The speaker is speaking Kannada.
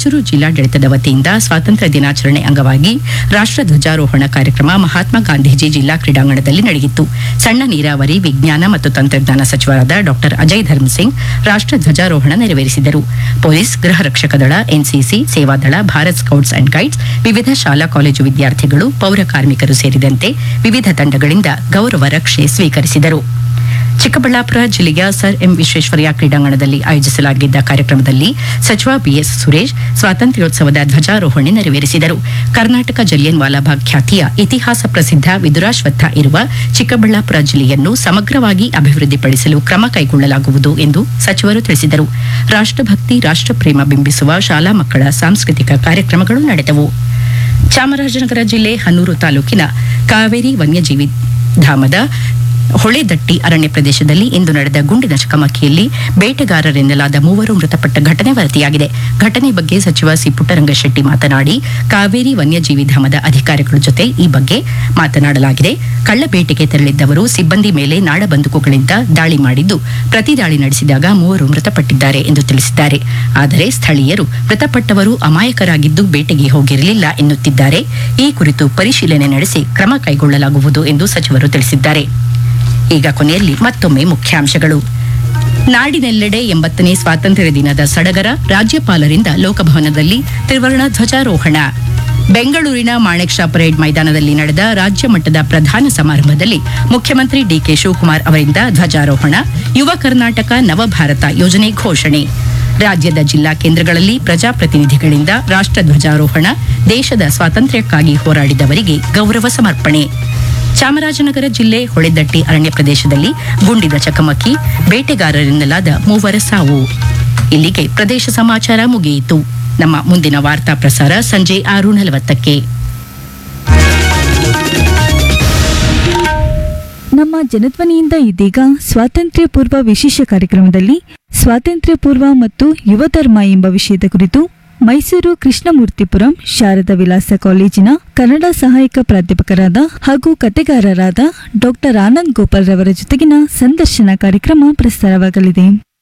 ರಾಯಚೂರು ಜಿಲ್ಲಾಡಳಿತದ ವತಿಯಿಂದ ಸ್ವಾತಂತ್ರ್ಯ ದಿನಾಚರಣೆ ಅಂಗವಾಗಿ ರಾಷ್ಟ್ರ ಧ್ವಜಾರೋಹಣ ಕಾರ್ಯಕ್ರಮ ಮಹಾತ್ಮ ಗಾಂಧೀಜಿ ಜಿಲ್ಲಾ ಕ್ರೀಡಾಂಗಣದಲ್ಲಿ ನಡೆಯಿತು ಸಣ್ಣ ನೀರಾವರಿ ವಿಜ್ಞಾನ ಮತ್ತು ತಂತ್ರಜ್ಞಾನ ಸಚಿವರಾದ ಡಾಕ್ಟರ್ ಅಜಯ್ ಧರ್ಮ್ ಸಿಂಗ್ ರಾಷ್ಟ್ರ ಧ್ವಜಾರೋಹಣ ನೆರವೇರಿಸಿದರು ಪೊಲೀಸ್ ಗೃಹ ರಕ್ಷಕ ದಳ NCC Sevadal Bharat scouts and guides ವಿವಿಧ ಶಾಲಾ ಕಾಲೇಜು ವಿದ್ಯಾರ್ಥಿಗಳು ಪೌರ ಕಾರ್ಮಿಕರು ಸೇರಿದಂತೆ ವಿವಿಧ ತಂಡಗಳಿಂದ ಗೌರವ ರಕ್ಷೆ ಸ್ವೀಕರಿಸಿದರು ಚಿಕ್ಕಬಳ್ಳಾಪುರ ಜಿಲ್ಲೆಯ ಸರ್ ಎಂ ವಿಶ್ವೇಶ್ವರಯ್ಯ ಕ್ರೀಡಾಂಗಣದಲ್ಲಿ ಆಯೋಜಿಸಲಾಗಿದ್ದ ಕಾರ್ಯಕ್ರಮದಲ್ಲಿ ಸಚಿವ ಬಿಎಸ್ ಸುರೇಶ್ ಸ್ವಾತಂತ್ರ್ಯೋತ್ಸವದ ಧ್ವಜಾರೋಹಣೆ ನೆರವೇರಿಸಿದರು ಕರ್ನಾಟಕ ಜಲಿಯನ್ ವಾಲಾಬಾಗ್ ಖ್ಯಾತಿಯ ಇತಿಹಾಸ ಪ್ರಸಿದ್ಧ ವಿದುರಾಶ್ವತ್ಥ ಇರುವ ಚಿಕ್ಕಬಳ್ಳಾಪುರ ಜಿಲ್ಲೆಯನ್ನು ಸಮಗ್ರವಾಗಿ ಅಭಿವೃದ್ಧಿಪಡಿಸಲು ಕ್ರಮ ಕೈಗೊಳ್ಳಲಾಗುವುದು ಎಂದು ಸಚಿವರು ತಿಳಿಸಿದರು ರಾಷ್ಟ್ರಭಕ್ತಿ ರಾಷ್ಟ್ರಪ್ರೇಮ ಬಿಂಬಿಸುವ ಶಾಲಾ ಮಕ್ಕಳ ಸಾಂಸ್ಕೃತಿಕ ಕಾರ್ಯಕ್ರಮಗಳು ನಡೆದವು ಚಾಮರಾಜನಗರ ಜಿಲ್ಲೆ ಹನ್ನೂರು ತಾಲೂಕಿನ ಕಾವೇರಿ ವನ್ಯಜೀವಿ ಧಾಮದ ಹೊಳೆದಟ್ಟಿ ಅರಣ್ಯ ಪ್ರದೇಶದಲ್ಲಿ ಇಂದು ನಡೆದ ಗುಂಡಿನ ಚಕಮಕಿಯಲ್ಲಿ ಬೇಟೆಗಾರರೆನ್ನಲಾದ ಮೂವರು ಮೃತಪಟ್ಟ ಘಟನೆ ವರದಿಯಾಗಿದೆ ಘಟನೆ ಬಗ್ಗೆ ಸಚಿವ ಸಿ ಪುಟ್ಟರಂಗಶೆಟ್ಟಿ ಮಾತನಾಡಿ ಕಾವೇರಿ ವನ್ಯಜೀವಿ ಧಾಮದ ಅಧಿಕಾರಿಗಳ ಜೊತೆ ಈ ಬಗ್ಗೆ ಮಾತನಾಡಲಾಗಿದೆ ಕಳ್ಳ ಬೇಟೆಗೆ ತೆರಳಿದ್ದವರು ಸಿಬ್ಬಂದಿ ಮೇಲೆ ನಾಡ ಬಂದೂಕುಗಳಿಂದ ದಾಳಿ ಮಾಡಿದ್ದು ಪ್ರತಿ ದಾಳಿ ನಡೆಸಿದಾಗ ಮೂವರು ಮೃತಪಟ್ಟಿದ್ದಾರೆ ಎಂದು ತಿಳಿಸಿದ್ದಾರೆ ಆದರೆ ಸ್ಥಳೀಯರು ಮೃತಪಟ್ಟವರು ಅಮಾಯಕರಾಗಿದ್ದು ಬೇಟೆಗೆ ಹೋಗಿರಲಿಲ್ಲ ಎನ್ನುತ್ತಿದ್ದಾರೆ ಈ ಕುರಿತು ಪರಿಶೀಲನೆ ನಡೆಸಿ ಕ್ರಮ ಕೈಗೊಳ್ಳಲಾಗುವುದು ಎಂದು ಸಚಿವರು ತಿಳಿಸಿದ್ದಾರೆ ಈಗ ಕೊನೆಯಲ್ಲಿ ಮತ್ತೊಮ್ಮೆ ಮುಖ್ಯಾಂಶಗಳು ನಾಡಿನೆಲ್ಲೆಡೆ ಎಂಬತ್ತನೇ ಸ್ವಾತಂತ್ರ್ಯ ದಿನದ ಸಡಗರ ರಾಜ್ಯಪಾಲರಿಂದ ಲೋಕಭವನದಲ್ಲಿ ತ್ರಿವರ್ಣ ಧ್ವಜಾರೋಹಣ ಬೆಂಗಳೂರಿನ ಮಾಣೆಕ್ ಶಾ ಪರೇಡ್ ಮೈದಾನದಲ್ಲಿ ನಡೆದ ರಾಜ್ಯ ಮಟ್ಟದ ಪ್ರಧಾನ ಸಮಾರಂಭದಲ್ಲಿ ಮುಖ್ಯಮಂತ್ರಿ ಡಿಕೆ ಶಿವಕುಮಾರ್ ಅವರಿಂದ ಧ್ವಜಾರೋಹಣ ಯುವ ಕರ್ನಾಟಕ ನವಭಾರತ ಯೋಜನೆ ಘೋಷಣೆ ರಾಜ್ಯದ ಜಿಲ್ಲಾ ಕೇಂದ್ರಗಳಲ್ಲಿ ಪ್ರಜಾಪ್ರತಿನಿಧಿಗಳಿಂದ ರಾಷ್ಟ್ರ ಧ್ವಜಾರೋಹಣ ದೇಶದ ಸ್ವಾತಂತ್ರ್ಯಕ್ಕಾಗಿ ಹೋರಾಡಿದವರಿಗೆ ಗೌರವ ಸಮರ್ಪಣೆ ಚಾಮರಾಜನಗರ ಜಿಲ್ಲೆ ಹೊಳೆದಟ್ಟಿ ಅರಣ್ಯ ಪ್ರದೇಶದಲ್ಲಿ ಗುಂಡಿನ ಚಕಮಕಿ ಬೇಟೆಗಾರರೆನ್ನಲಾದ ಮೂವರ ಸಾವು ಇಲ್ಲಿಗೆ ಪ್ರದೇಶ ಸಮಾಚಾರ ಮುಗಿಯಿತು ನಮ್ಮ ಮುಂದಿನ ವಾರ್ತಾ ಪ್ರಸಾರ ಸಂಜೆ ಆರು ನಲವತ್ತಕ್ಕೆ ನಮ್ಮ ಜನಧ್ವನಿಯಿಂದ ಇದೀಗ ಸ್ವಾತಂತ್ರ್ಯ ಪೂರ್ವ ವಿಶೇಷ ಕಾರ್ಯಕ್ರಮದಲ್ಲಿ ಸ್ವಾತಂತ್ರ್ಯ ಪೂರ್ವ ಮತ್ತು ಯುವ ಧರ್ಮ ಎಂಬ ವಿಷಯದ ಕುರಿತು ಮೈಸೂರು ಕೃಷ್ಣಮೂರ್ತಿಪುರಂ ಶಾರದಾ ವಿಲಾಸ ಕಾಲೇಜಿನ ಕನ್ನಡ ಸಹಾಯಕ ಪ್ರಾಧ್ಯಾಪಕರಾದ ಹಾಗೂ ಕತೆಗಾರರಾದ ಡಾಕ್ಟರ್ ಆನಂದ್ ಗೋಪಾಲ್ ರವರ ಜೊತೆಗಿನ ಸಂದರ್ಶನ ಕಾರ್ಯಕ್ರಮ ಪ್ರಸಾರವಾಗಲಿದೆ